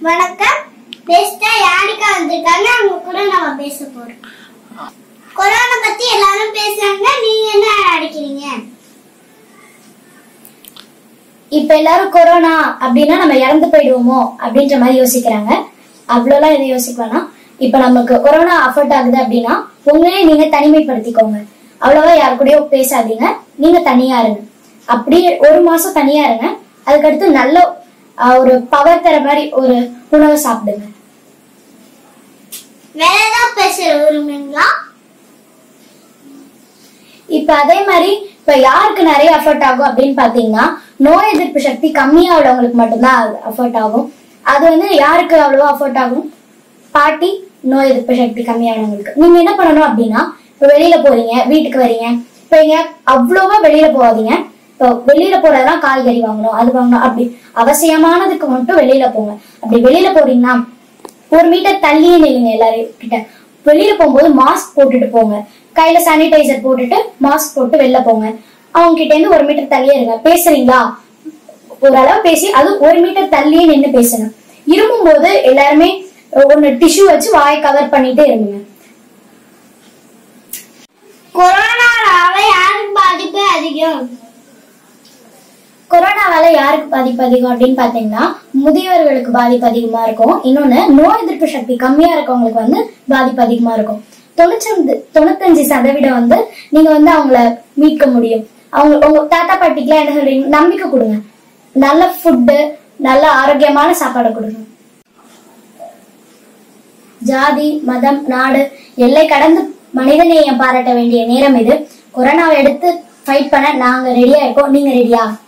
வணக்கம் பெஸ்டா யாருக்கா வந்திருக்காங்க அவங்க கூட நம்ம பேச போறோம் கொரோனா பத்தி எல்லாரும் பேசுறாங்க நீங்க என்ன அடிக்கிறீங்க இப்ப எல்லாரும் கொரோனா அப்படின்னா நம்ம இறந்து போயிடுவோமோ அப்படின்ற மாதிரி யோசிக்கிறாங்க அவ்வளோலாம் எதுவும் யோசிக்க வேணாம் இப்ப நமக்கு கொரோனா அஃபெக்ட் ஆகுது அப்படின்னா உங்களே நீங்க தனிமைப்படுத்திக்கோங்க அவ்வளவா யாரு கூடயோ பேசாதீங்க நீங்க தனியா இருங்க அப்படி ஒரு மாசம் தனியா இருங்க அதுக்கடுத்து நல்ல ஆஹ், ஒரு பவர் தர மாதிரி ஒரு உணவை சாப்பிடுங்க வேற ஏதாவது பேச விரும்புறீங்களா இப்ப அதே மாதிரி இப்ப யாருக்கு நிறைய அஃபர்ட் ஆகும் அப்படின்னு பாத்தீங்கன்னா நோய் எதிர்ப்பு சக்தி கம்மியா உள்ளவங்களுக்கு மட்டும்தான் அஃபர்ட் ஆகும் அது வந்து யாருக்கு அவ்வளவா அஃபர்ட் ஆகும் பாட்டி நோய் எதிர்ப்பு சக்தி கம்மியானவங்களுக்கு நீங்க என்ன பண்ணணும் அப்படின்னா இப்ப வெளியில போறீங்க வீட்டுக்கு வரீங்க இப்ப எங்க அவ்வளவா வெளியில போகாதீங்க இப்போ வெளியில போறதெல்லாம் காய்கறி வாங்கணும் அது வாங்கணும் அப்படி அவசியமானதுக்கு மட்டும் வெளியில போங்க அப்படி வெளியில போறீங்கன்னா ஒரு மீட்டர் தள்ளியே நில்லுங்க எல்லாரும் கிட்ட வெளியில போகும்போது மாஸ்க் போட்டுட்டு போங்க கையில சானிடைசர் போட்டுட்டு மாஸ்க் போட்டு வெளில போங்க அவங்க கிட்ட இருந்து ஒரு மீட்டர் தள்ளியே இருங்க பேசுறீங்களா ஓரளவு பேசி அது ஒரு மீட்டர் தள்ளியே நின்னு பேசணும் இருமும் போது எல்லாருமே ஒன்னு டிஷ்யூ வச்சு வாயை கவர் பண்ணிட்டே இருங்க கொரோனாவால யாருக்கு பாதிப்பு அதிகம் கொரோனாவால யாருக்கு பாதிப்பு அதிகம் அப்படின்னு பாத்தீங்கன்னா முதியவர்களுக்கு பாதிப்பு அதிகமா இருக்கும் இன்னொன்னு நோய் எதிர்ப்பு சக்தி கம்மியா இருக்கவங்களுக்கு வந்து பாதிப்பு அதிகமா இருக்கும் தொண்ணூத்தஞ்சு தொண்ணூத்தஞ்சு சதவீதம் வந்து நீங்க வந்து அவங்கள மீட்க முடியும் அவங்க உங்க தாத்தா பாட்டிக்குலாம் என்ன சொல்றீங்க நம்பிக்கை கொடுங்க நல்ல ஃபுட்டு நல்ல ஆரோக்கியமான சாப்பாடு கொடுங்க ஜாதி மதம் நாடு எல்லை கடந்து மனிதநேயம் பாராட்ட வேண்டிய நேரம் இது கொரோனாவை எடுத்து ஃபைட் பண்ண நாங்க ரெடியா இருக்கோம் நீங்க ரெடியா